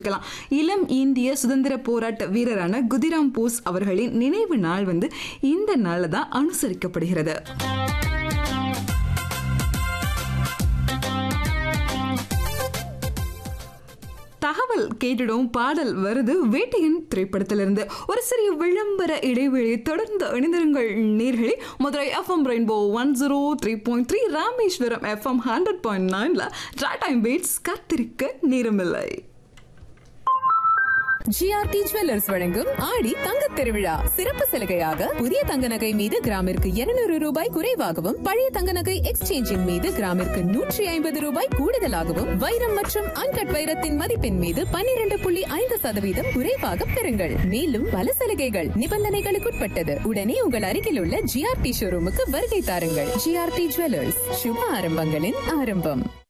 இருக்கலாம். இளம் இந்திய சுதந்திர போராட்ட வீரரான குதிராம் போஸ் அவர்களின் நினைவு நாள் வந்து இந்த நாள்ல தான் அனுசரிக்கப்படுகிறது தகவல் கேட்டுடும் பாடல் வருது வேட்டையன் திரைப்படத்திலிருந்து ஒரு சிறிய விளம்பர இடைவெளி தொடர்ந்து இணைந்திருங்கள் நேர்களே Madurai FM rainbow one zero three point three Rameswaram FM hundred point நைன்ல ட்ரா டைம் பீட்ஸ் காத்திருக்க நேரமில்லை ஜிஆர்டி ஜுவல்லர்ஸ் வழங்கும் ஆடி தங்க திருவிழா சிறப்பு சலுகையாக புதிய தங்க நகை மீது கிராமிற்கு 200 ரூபாய் குறைவாகவும் பழைய தங்க நகை எக்ஸ்சேஞ்சின் மீது கிராமிற்கு நூற்றி ஐம்பது ரூபாய் கூடுதலாகவும் வைரம் மற்றும் அன்கட் வைரத்தின் மதிப்பின் மீது 12.5% புள்ளி ஐந்து சதவீதம் குறைவாக பெறுங்கள் மேலும் பல சலுகைகள் நிபந்தனைகளுக்குட்பட்டது உடனே உங்கள் அருகில் உள்ள ஜிஆர்டி ஷோரூமுக்கு வருகை தாருங்கள் ஜிஆர்டி ஜுவல்லர்ஸ் சுப ஆரம்பங்களின் ஆரம்பம்